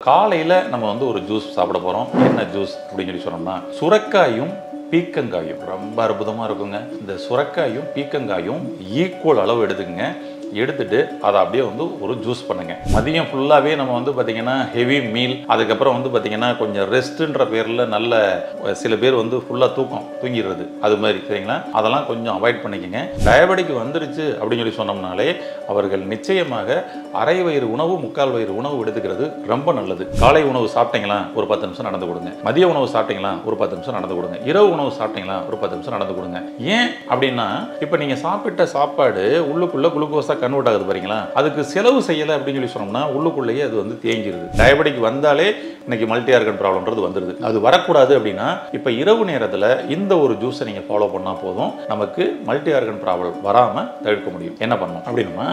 காலையில் நம்ம வந்து ஒரு ஜூஸ் சாப்பிட போகிறோம் என்ன ஜூஸ் அப்படின்னு சொல்லி சொன்னோம்னா சுரக்காயும் பீக்கங்காயும் ரொம்ப அற்புதமாக இருக்குங்க இந்த சுரக்காயும் பீக்கங்காயும் ஈக்குவல் அளவு எடுத்துக்கங்க எடுத்துட்டு அதை அப்படியே வந்து ஒரு ஜூஸ் பண்ணுங்க மதியம் ஃபுல்லாகவே நம்ம வந்து பார்த்தீங்கன்னா ஹெவி மீல் அதுக்கப்புறம் வந்து பார்த்தீங்கன்னா கொஞ்சம் ரெஸ்ட்டுன்ற பேரில் நல்ல சில பேர் வந்து ஃபுல்லாக தூக்கம் தூங்கிடுறது அது மாதிரி சரிங்களா அதெல்லாம் கொஞ்சம் அவாய்ட் பண்ணிக்கங்க டயபெட்டிக் வந்துருச்சு அப்படின்னு சொல்லி சொன்னோம்னாலே அவர்கள் நிச்சயமாக அரை வயிறு உணவு முக்கால் வயிறு உணவு எடுத்துக்கிறது ரொம்ப நல்லது காலை உணவு சாப்பிட்டீங்களா ஒரு பத்து நிமிஷம் நடந்து கொடுங்க மதிய உணவு சாப்பிட்டீங்களா ஒரு பத்து நிமிஷம் நடந்து கொடுங்க இரவு உணவு சாப்பிட்டீங்களா ஒரு பத்து நிமிஷம் நடந்து கொடுங்க ஏன் அப்படின்னா இப்போ நீங்கள் சாப்பிட்ட சாப்பாடு உள்ளுக்குள்ள குளுக்கோஸாக கன்வெர்ட் ஆகுது பாருங்களா அதுக்கு செலவு செய்யலை அப்படின்னு சொல்லி சொன்னோம்னா உள்ளுக்குள்ளேயே அது வந்து தேங்கிருது டயபெட்டிக் வந்தாலே இன்னைக்கு மல்டி ஆர்கன் ப்ராப்ளம்ன்றது வந்துருது அது வரக்கூடாது அப்படின்னா இப்போ இரவு நேரத்தில் இந்த ஒரு ஜூஸை நீங்கள் ஃபாலோ பண்ணால் போதும் நமக்கு மல்டி ஆர்கன் ப்ராப்ளம் வராமல் தவிர்க்க முடியும் என்ன பண்ணணும் அப்படின்னா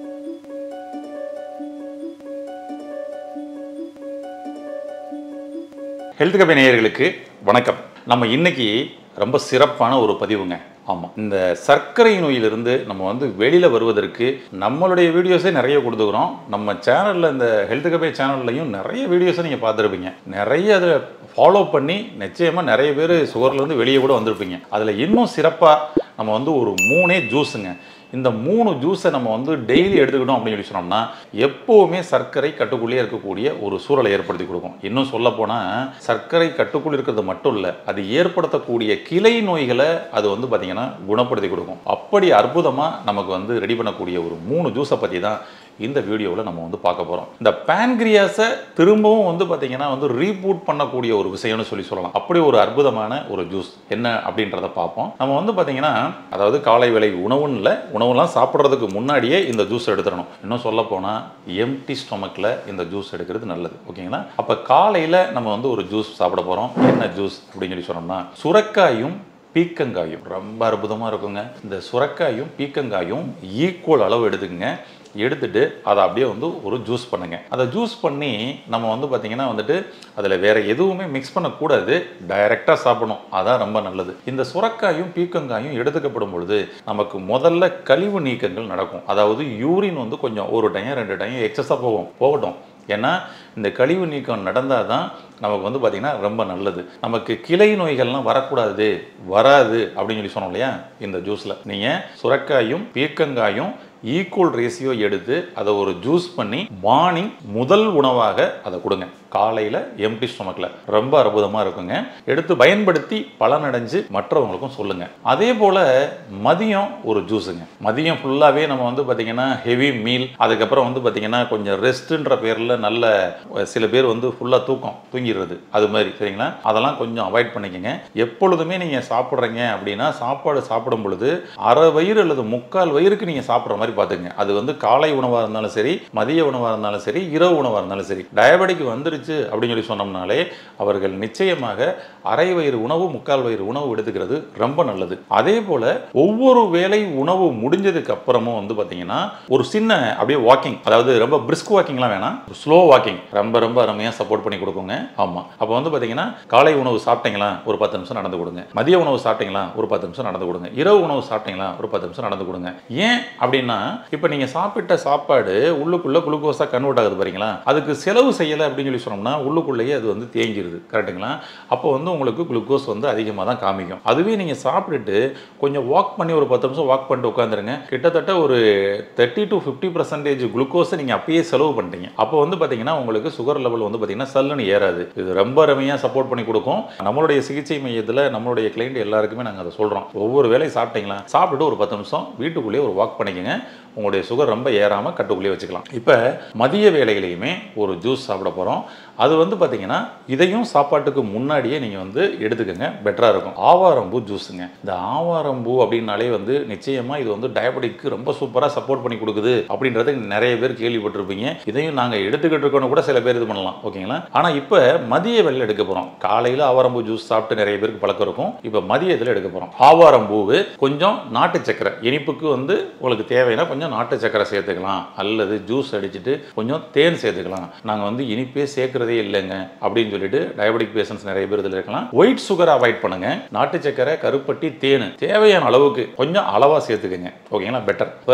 ஹெல்த் கபி நேயர்களுக்கு வணக்கம் நம்ம இன்னைக்கு ரொம்ப சிறப்பான ஒரு பதிவுங்க ஆமாம் இந்த சர்க்கரை நோயிலிருந்து நம்ம வந்து வெளியில் வருவதற்கு நம்மளுடைய வீடியோஸே நிறைய கொடுத்துக்கிறோம் நம்ம சேனலில் இந்த ஹெல்த் கபே சேனல்லையும் நிறைய வீடியோஸை நீங்கள் பார்த்துருப்பீங்க நிறைய அதை ஃபாலோ பண்ணி நிச்சயமாக நிறைய பேர் சுகர்லேருந்து வெளியே கூட வந்திருப்பீங்க அதில் இன்னும் சிறப்பாக நம்ம வந்து ஒரு மூணே ஜூஸுங்க இந்த மூணு ஜூஸை நம்ம வந்து டெய்லி எடுத்துக்கிட்டோம் அப்படின்னு சொல்லி சொன்னோம்னா எப்போவுமே சர்க்கரை கட்டுக்குள்ளேயே இருக்கக்கூடிய ஒரு சூழலை ஏற்படுத்தி கொடுக்கும் இன்னும் சொல்ல போனால் சர்க்கரை கட்டுக்குள் இருக்கிறது மட்டும் இல்லை அது ஏற்படுத்தக்கூடிய கிளை நோய்களை அது வந்து பார்த்திங்கன்னா குணப்படுத்தி கொடுக்கும் அப்படி அற்புதமாக நமக்கு வந்து ரெடி பண்ணக்கூடிய ஒரு மூணு ஜூஸை பற்றி தான் இந்த வீடியோவில் நம்ம வந்து பார்க்க போகிறோம் இந்த பேன்கிரியாஸை திரும்பவும் வந்து பார்த்திங்கன்னா வந்து ரீபூட் பண்ணக்கூடிய ஒரு விஷயம்னு சொல்லி சொல்லலாம் அப்படி ஒரு அற்புதமான ஒரு ஜூஸ் என்ன அப்படின்றத பார்ப்போம் நம்ம வந்து பார்த்திங்கன்னா அதாவது காலை வேலை உணவுன்னு இல்லை உணவுலாம் சாப்பிட்றதுக்கு முன்னாடியே இந்த ஜூஸ் எடுத்துடணும் இன்னும் சொல்ல போனால் எம்டி ஸ்டொமக்கில் இந்த ஜூஸ் எடுக்கிறது நல்லது ஓகேங்களா அப்போ காலையில் நம்ம வந்து ஒரு ஜூஸ் சாப்பிட போகிறோம் என்ன ஜூஸ் அப்படின்னு சொல்லி சொன்னோம்னா சுரக்காயும் பீக்கங்காயும் ரொம்ப அற்புதமாக இருக்குங்க இந்த சுரக்காயும் பீக்கங்காயும் ஈக்குவல் அளவு எடுத்துக்கங்க எடுத்துட்டு அதை அப்படியே வந்து ஒரு ஜூஸ் பண்ணுங்க அதை ஜூஸ் பண்ணி நம்ம வந்து பார்த்திங்கன்னா வந்துட்டு அதில் வேற எதுவுமே மிக்ஸ் பண்ணக்கூடாது டைரெக்டாக சாப்பிடணும் அதான் ரொம்ப நல்லது இந்த சுரக்காயும் பீக்கங்காயும் எடுத்துக்கப்படும் பொழுது நமக்கு முதல்ல கழிவு நீக்கங்கள் நடக்கும் அதாவது யூரின் வந்து கொஞ்சம் ஒரு டைம் ரெண்டு டைம் எக்ஸஸாக போகும் போகட்டும் ஏன்னா இந்த கழிவு நீக்கம் நடந்தால் தான் நமக்கு வந்து பார்த்திங்கன்னா ரொம்ப நல்லது நமக்கு கிளை நோய்கள்லாம் வரக்கூடாது வராது அப்படின்னு சொல்லி சொன்னோம் இல்லையா இந்த ஜூஸில் நீங்கள் சுரக்காயும் பீர்க்கங்காயும் ஈக்குவல் ரேஷியோ எடுத்து அதை ஒரு ஜூஸ் பண்ணி மார்னிங் முதல் உணவாக அதை கொடுங்க காலையில் எம்டி ஸ்டொமக்கில் ரொம்ப அற்புதமாக இருக்குங்க எடுத்து பயன்படுத்தி பலனடைஞ்சு மற்றவங்களுக்கும் சொல்லுங்கள் அதே போல் மதியம் ஒரு ஜூஸுங்க மதியம் ஃபுல்லாகவே நம்ம வந்து பார்த்திங்கன்னா ஹெவி மீல் அதுக்கப்புறம் வந்து பார்த்திங்கன்னா கொஞ்சம் ரெஸ்ட்டுன்ற பேரில் நல்ல சில பேர் வந்து ஃபுல்லாக தூக்கம் தூங்கிடுறது அது மாதிரி சரிங்களா அதெல்லாம் கொஞ்சம் அவாய்ட் பண்ணிக்கோங்க எப்பொழுதுமே நீங்கள் சாப்பிட்றீங்க அப்படின்னா சாப்பாடு சாப்பிடும் பொழுது அரை வயிறு அல்லது முக்கால் வயிறுக்கு நீங்கள் சாப்பிட்ற மாதிரி பார்த்துங்க அது வந்து காலை உணவாக இருந்தாலும் சரி மதிய உணவாக இருந்தாலும் சரி இரவு உணவாக இருந்தாலும் சரி டயபெட்டிக் வந்துருச்சு அப்படின்னு சொல்லி சொன்னோம்னாலே அவர்கள் நிச்சயமாக அரை வயிறு உணவு முக்கால் வயிறு உணவு எடுத்துக்கிறது ரொம்ப நல்லது அதே போல ஒவ்வொரு வேளை உணவு முடிஞ்சதுக்கு அப்புறமும் வந்து பார்த்தீங்கன்னா ஒரு சின்ன அப்படியே வாக்கிங் அதாவது ரொம்ப பிரிஸ்க் வாக்கிங்லாம் வேணாம் ஸ்லோ வாக்கிங் ரொம்ப ரொம்ப அருமையாக சப்போர்ட் பண்ணி கொடுக்குங்க ஆமாம் அப்போ வந்து பார்த்தீங்கன்னா காலை உணவு சாப்பிட்டீங்களா ஒரு பத்து நிமிஷம் நடந்து கொடுங்க மதிய உணவு சாப்பிட்டீங்களா ஒரு பத்து நிமிஷம் நடந்து கொடுங்க இரவு உணவு சாப்பிட்டீங்களா ஒரு பத்து நிமிஷம் நடந்து கொடுங்க ஏன் அப்படின்னா இப்போ நீங்கள் சாப்பிட்ட சாப்பாடு உள்ளுக்குள்ளே குளுக்கோஸாக கன்வெர்ட் ஆகுது பாருங்களா அதுக்கு செலவு செய்யலை அப்படின்னு சொல்லி சொன்னோம்னா உள்ளுக்குள்ளேயே அது வந்து தேங்கிருது கரெக்டுங்களா அப்போ வந்து உங்களுக்கு குளுக்கோஸ் வந்து அதிகமாக தான் காமிக்கும் அதுவே நீங்கள் சாப்பிட்டுட்டு கொஞ்சம் வாக் பண்ணி ஒரு பத்து நிமிஷம் வாக் பண்ணிட்டு உட்காந்துருங்க கிட்டத்தட்ட ஒரு தேர்ட்டி டு ஃபிஃப்டி பர்சன்டேஜ் குளுக்கோஸை நீங்கள் அப்பயே செலவு பண்ணிட்டீங்க அப்போ வந்து பார்த்தீங்கன்னா உங்களுக்கு சுகர் லெவல் வந்து பார்த்தீங்கன்னா சல்லுன்னு ஏறாது இது ரொம்ப அருமையாக சப்போர்ட் பண்ணி கொடுக்கும் நம்மளுடைய சிகிச்சை மையத்தில் நம்மளுடைய கிளைண்ட் எல்லாருக்குமே நாங்கள் அதை சொல்கிறோம் ஒவ்வொரு வேலையும் சாப்பிட்டீங்களா சாப்பிட்டுட்டு ஒரு பத்து நிமிஷம் வீட்டுக்குள்ளேயே ஒரு வாக் பண்ணிக்கங்க உங்களுடைய சுகர் ரொம்ப ஏறாமல் கட்டுக்குள்ளேயே வச்சுக்கலாம் இப்போ மதிய வேலையிலையுமே ஒரு ஜூஸ் சாப்பிட போகிறோம் அது வந்து பார்த்தீங்கன்னா இதையும் சாப்பாட்டுக்கு முன்னாடியே நீங்கள் வந்து எடுத்துக்கோங்க பெட்டராக இருக்கும் ஆவாரம்பூ ஜூஸுங்க இந்த ஆவாரம்பூ அப்படின்னாலே வந்து நிச்சயமாக இது வந்து டயபெட்டிக்கு ரொம்ப சூப்பராக சப்போர்ட் பண்ணி கொடுக்குது அப்படின்றது நிறைய பேர் கேள்விப்பட்டிருப்பீங்க இதையும் நாங்கள் எடுத்துக்கிட்டு இருக்கோன்னு கூட சில பேர் இது பண்ணலாம் ஓகேங்களா ஆனால் இப்போ மதிய வேலையில் எடுக்க போகிறோம் காலையில் ஆவாரம்பூ ஜூஸ் சாப்பிட்டு நிறைய பேருக்கு பழக்கம் இருக்கும் இப்போ மதியத்தில் எடுக்க போகிறோம் ஆவாரம்பூவு கொஞ்சம் நாட்டு சக்கரை இனிப்புக்கு வந்து உங்களுக்கு தேவைன்னா கொஞ்சம் நாட்டு சக்கரை சேர்த்துக்கலாம் அல்லது ஜூஸ் அடிச்சுட்டு கொஞ்சம் தேன் சேர்த்துக்கலாம் நாங்கள் வந்து இனிப்பே சேர்க்குறதே இல்லைங்க அப்படின்னு சொல்லிட்டு டயபெட்டிக் பேஷண்ட்ஸ் நிறைய பேர் இதில் இருக்கலாம் ஒயிட் சுகர் அவாய்ட் பண்ணுங்க நாட்டு சக்கரை கருப்பட்டி தேன் தேவையான அளவுக்கு கொஞ்சம் அளவாக சேர்த்துக்கங்க ஓகேங்களா பெட்டர் இப்போ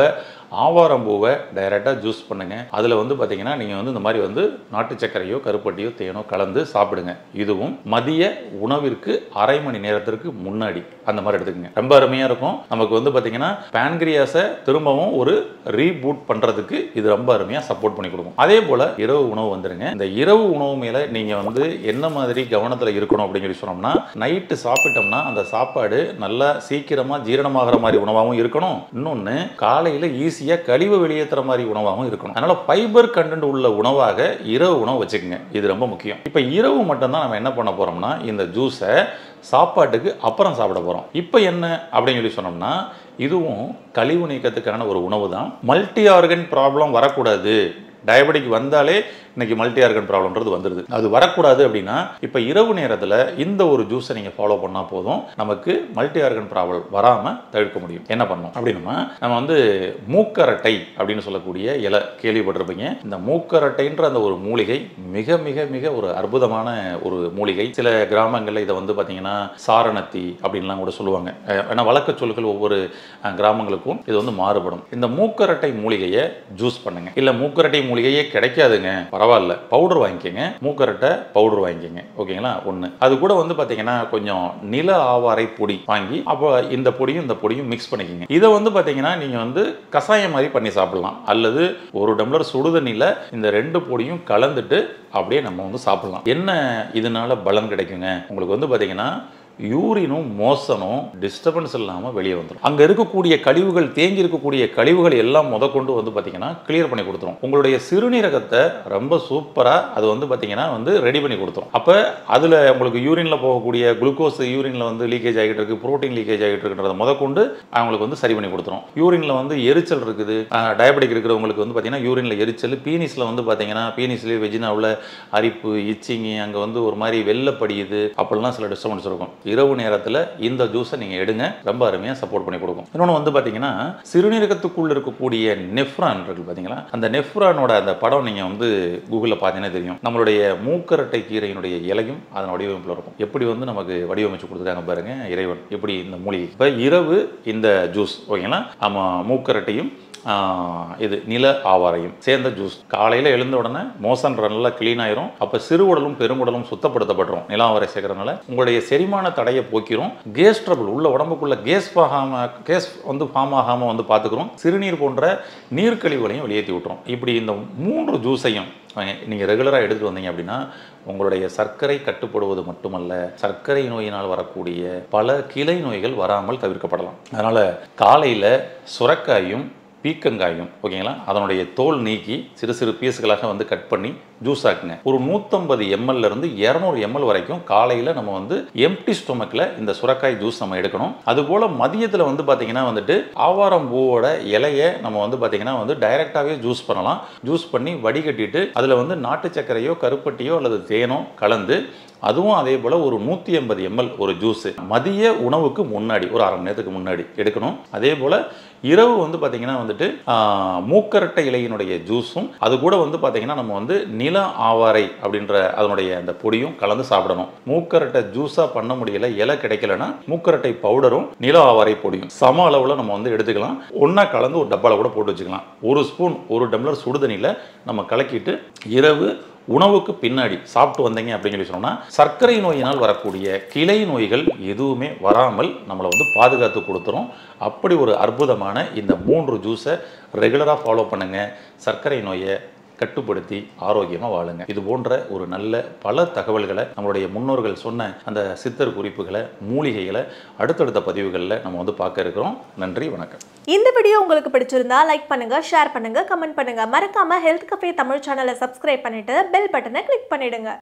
ஆவாரம்பூவை டைரெக்டாக ஜூஸ் பண்ணுங்க அதில் வந்து பார்த்தீங்கன்னா நீங்கள் வந்து இந்த மாதிரி வந்து நாட்டு சர்க்கரையோ கருப்பட்டியோ தேனோ கலந்து சாப்பிடுங்க இதுவும் மதிய உணவிற்கு அரை மணி நேரத்திற்கு முன்னாடி அந்த மாதிரி எடுத்துக்கங்க ரொம்ப அருமையாக இருக்கும் நமக்கு வந்து பார்த்தீங்கன்னா பேன்கிரியாஸை திரும்பவும் ஒரு ரீபூட் பண்ணுறதுக்கு இது ரொம்ப அருமையாக சப்போர்ட் பண்ணி கொடுக்கும் அதே போல் இரவு உணவு வந்துருங்க இந்த இரவு உணவு மேலே நீங்கள் வந்து என்ன மாதிரி கவனத்தில் இருக்கணும் அப்படின்னு சொல்லி சொன்னோம்னா நைட்டு சாப்பிட்டோம்னா அந்த சாப்பாடு நல்லா சீக்கிரமாக ஜீரணமாகிற மாதிரி உணவாகவும் இருக்கணும் இன்னொன்று காலையில் ஈஸியாக கழிவு வெளியேற்றுற மாதிரி உணவாகவும் இருக்கணும் அதனால் ஃபைபர் கண்டென்ட் உள்ள உணவாக இரவு உணவு வச்சுக்கோங்க இது ரொம்ப முக்கியம் இப்போ இரவு மட்டும்தான் நம்ம என்ன பண்ண போகிறோம்னா இந்த ஜூஸை சாப்பாட்டுக்கு அப்புறம் சாப்பிட போகிறோம் இப்போ என்ன அப்படின்னு சொல்லி சொன்னோம்னா இதுவும் கழிவு நீக்கத்துக்கான ஒரு உணவு தான் மல்டி ஆர்கன் ப்ராப்ளம் வரக்கூடாது டயபெட்டிக் வந்தாலே இன்னைக்கு மல்டி ஆர்கன் ப்ராப்ளம்ன்றது வந்துடுது அது வரக்கூடாது அப்படின்னா இப்போ இரவு நேரத்தில் இந்த ஒரு ஜூஸை நீங்கள் ஃபாலோ பண்ணால் போதும் நமக்கு மல்டி ஆர்கன் ப்ராப்ளம் வராமல் தவிர்க்க முடியும் என்ன பண்ணணும் அப்படின்னா நம்ம வந்து மூக்கரட்டை அப்படின்னு சொல்லக்கூடிய இலை கேள்விப்பட்டிருப்பீங்க இந்த மூக்கரட்டைன்ற அந்த ஒரு மூலிகை மிக மிக மிக ஒரு அற்புதமான ஒரு மூலிகை சில கிராமங்களில் இதை வந்து பார்த்தீங்கன்னா சாரணத்தி அப்படின்லாம் கூட சொல்லுவாங்க அஹ் ஏன்னா வழக்க சொற்கள் ஒவ்வொரு அஹ், கிராமங்களுக்கும் இது வந்து மாறுபடும் இந்த மூக்கரட்டை மூலிகையை ஜூஸ் பண்ணுங்க இல்லை மூக்கரட்டை மூலிகையே கிடைக்காதுங்க பரவாயில்ல பவுடர் வாங்கிக்கோங்க மூக்கரட்டை பவுடர் வாங்கிக்கோங்க ஓகேங்களா ஒன்று அது கூட வந்து பார்த்தீங்கன்னா கொஞ்சம் நில ஆவாரை பொடி வாங்கி அப்போ இந்த பொடியும் இந்த பொடியும் மிக்ஸ் பண்ணிக்கோங்க இதை வந்து பார்த்தீங்கன்னா நீங்கள் வந்து கஷாயம் மாதிரி பண்ணி சாப்பிடலாம் அல்லது ஒரு டம்ளர் சுடுதண்ணியில் இந்த ரெண்டு பொடியும் கலந்துட்டு அப்படியே நம்ம வந்து சாப்பிடலாம் என்ன இதனால பலன் கிடைக்குங்க உங்களுக்கு வந்து பார்த்தீங்கன்னா யூரினும் மோசனும் டிஸ்டர்பன்ஸ் இல்லாமல் வெளியே வந்துடும் அங்கே இருக்கக்கூடிய கழிவுகள் தேங்கி இருக்கக்கூடிய கழிவுகள் எல்லாம் முத கொண்டு வந்து பார்த்தீங்கன்னா கிளியர் பண்ணி கொடுத்துரும் உங்களுடைய சிறுநீரகத்தை ரொம்ப சூப்பராக அது வந்து பார்த்தீங்கன்னா வந்து ரெடி பண்ணி கொடுத்துரும் அப்போ அதில் உங்களுக்கு யூரினில் போகக்கூடிய குளுக்கோஸ் யூரினில் வந்து லீக்கேஜ் ஆகிட்டு இருக்கு புரோட்டீன் லீக்கேஜ் ஆகிட்டு இருக்குன்றத முத கொண்டு அவங்களுக்கு வந்து சரி பண்ணி கொடுத்துரும் யூரினில் வந்து எரிச்சல் இருக்குது டயபெட்டிக் இருக்கிறவங்களுக்கு வந்து பார்த்தீங்கன்னா யூரினில் எரிச்சல் பீனிஸில் வந்து பார்த்தீங்கன்னா பீனிஸ்லேயே வெஜினாவில் அரிப்பு இச்சிங்கி அங்கே வந்து ஒரு மாதிரி வெள்ளை படியுது அப்படிலாம் சில டிஸ்டர்பன்ஸ் இருக்கும் இரவு நேரத்தில் இந்த ஜூஸை நீங்கள் எடுங்க ரொம்ப அருமையாக சப்போர்ட் பண்ணி கொடுக்கும் இன்னொன்று வந்து பார்த்தீங்கன்னா சிறுநீரகத்துக்குள்ள இருக்கக்கூடிய நெஃப்ரான் இருக்கு பார்த்தீங்களா அந்த நெஃப்ரானோட அந்த படம் நீங்கள் வந்து கூகுளில் பார்த்தீங்கன்னா தெரியும் நம்மளுடைய மூக்கரட்டை கீரையினுடைய இலையும் அதன் வடிவமைப்பில் இருக்கும் எப்படி வந்து நமக்கு வடிவமைச்சு கொடுத்துருக்காங்க பாருங்க இறைவன் எப்படி இந்த மூலிகை இப்போ இரவு இந்த ஜூஸ் ஓகேங்களா ஆமாம் மூக்கரட்டையும் ஆஹ் இது நில ஆவாரையும் சேர்ந்த ஜூஸ் காலையில் எழுந்த உடனே மோசன் நல்லா க்ளீன் ஆயிரும் அப்போ சிறுகுடலும் பெருங்குடலும் சுத்தப்படுத்தப்பட்டுரும் நில ஆவாரை சேர்க்கறதுனால உங்களுடைய செரிமான தடையை போக்கிரும் கேஸ் ட்ரபிள் உள்ள உடம்புக்குள்ள கேஸ் ஆகாம கேஸ் வந்து ஃபார்ம் ஆகாமல் வந்து பார்த்துக்கிறோம் சிறுநீர் போன்ற நீர்க்கழிவுகளையும் வெளியேற்றி விட்டுரும் இப்படி இந்த மூன்று ஜூஸையும் நீங்கள் ரெகுலராக எடுத்துகிட்டு வந்தீங்க அப்படின்னா உங்களுடைய சர்க்கரை கட்டுப்படுவது மட்டுமல்ல சர்க்கரை நோயினால் வரக்கூடிய பல கிளை நோய்கள் வராமல் தவிர்க்கப்படலாம் அதனால் காலையில் சுரக்காயும் பீக்கங்காயும் ஓகேங்களா அதனுடைய தோல் நீக்கி சிறு சிறு பீஸுகளாக வந்து கட் பண்ணி ஜூஸ் ஆக்குங்க ஒரு நூற்றம்பது எம்எல்ல இருந்து இரநூறு எம்எல் வரைக்கும் காலையில் நம்ம வந்து எம்டி ஸ்டொமக்கில் இந்த சுரக்காய் ஜூஸ் நம்ம எடுக்கணும் அதுபோல் மதியத்தில் வந்து பார்த்தீங்கன்னா வந்துட்டு ஆவாரம் பூவோட இலையை நம்ம வந்து பார்த்தீங்கன்னா வந்து டைரெக்டாகவே ஜூஸ் பண்ணலாம் ஜூஸ் பண்ணி வடிகட்டிட்டு அதில் வந்து நாட்டு சர்க்கரையோ கருப்பட்டியோ அல்லது தேனோ கலந்து அதுவும் அதே போல் ஒரு நூற்றி எண்பது எம்எல் ஒரு ஜூஸு மதிய உணவுக்கு முன்னாடி ஒரு அரை மணி நேரத்துக்கு முன்னாடி எடுக்கணும் அதே போல் இரவு வந்து பார்த்திங்கன்னா வந்துட்டு ஆஹ், மூக்கரட்டை இலையினுடைய ஜூஸும் அது கூட வந்து பார்த்திங்கன்னா நம்ம வந்து நில ஆவாரை அப்படின்ற அதனுடைய அந்த பொடியும் கலந்து சாப்பிடணும் மூக்கரட்டை ஜூஸாக பண்ண முடியல இலை கிடைக்கலன்னா மூக்கரட்டை பவுடரும் நில ஆவாரை பொடியும் சம அளவில் நம்ம வந்து எடுத்துக்கலாம் ஒன்றா கலந்து ஒரு டப்பாவில் கூட போட்டு வச்சுக்கலாம் ஒரு ஸ்பூன் ஒரு டம்ளர் சுடுதண்ணியில் நம்ம கலக்கிட்டு இரவு உணவுக்கு பின்னாடி சாப்பிட்டு வந்தீங்க அப்படின்னு சொல்லி சொன்னோம்னா சர்க்கரை நோயினால் வரக்கூடிய கிளை நோய்கள் எதுவுமே வராமல் நம்மளை வந்து பாதுகாத்து கொடுத்துரும் அப்படி ஒரு அற்புதமான இந்த மூன்று ஜூஸை ரெகுலராக ஃபாலோ பண்ணுங்க சர்க்கரை நோயை கட்டுப்படுத்தி ஆரோக்கியமாக வாழுங்க இது போன்ற ஒரு நல்ல பல தகவல்களை நம்மளுடைய முன்னோர்கள் சொன்ன அந்த சித்தர் குறிப்புகளை மூலிகைகளை அடுத்தடுத்த பதிவுகளில் நம்ம வந்து பார்க்க இருக்கிறோம் நன்றி வணக்கம் இந்த வீடியோ உங்களுக்கு பிடிச்சிருந்தா லைக் பண்ணுங்க ஷேர் பண்ணுங்க கமெண்ட் பண்ணுங்க மறக்காம ஹெல்த் கஃபே தமிழ் சேனலை சப்ஸ்கிரைப் பண்ணிட்டு பெல் பட்டனை கிளிக் பண்ணிடுங்க